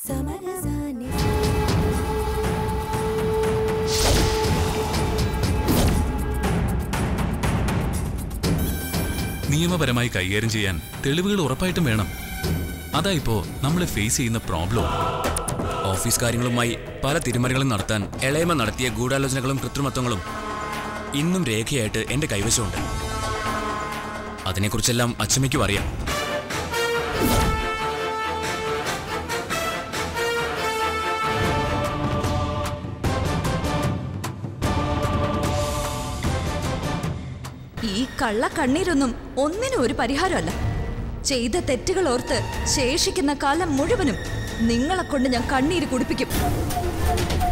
നിയമപരമായി കൈകാര്യം ചെയ്യാൻ തെളിവുകൾ ഉറപ്പായിട്ടും വേണം അതാ ഇപ്പോ നമ്മൾ ഫേസ് ചെയ്യുന്ന പ്രോബ്ലം ഓഫീസ് കാര്യങ്ങളുമായി പല തിരുമറികളും നടത്താൻ എളയമ നടത്തിയ ഗൂഢാലോചനകളും കൃത്രിമത്വങ്ങളും ഇന്നും രേഖയായിട്ട് എന്റെ കൈവശമുണ്ട് അതിനെക്കുറിച്ചെല്ലാം അച്ചമ്മയ്ക്കും അറിയാം ഈ കള്ള കണ്ണീരൊന്നും ഒന്നിനും ഒരു പരിഹാരമല്ല ചെയ്ത തെറ്റുകൾ ഓർത്ത് ശേഷിക്കുന്ന കാലം മുഴുവനും നിങ്ങളെ കൊണ്ട് ഞാൻ കണ്ണീര് കുടിപ്പിക്കും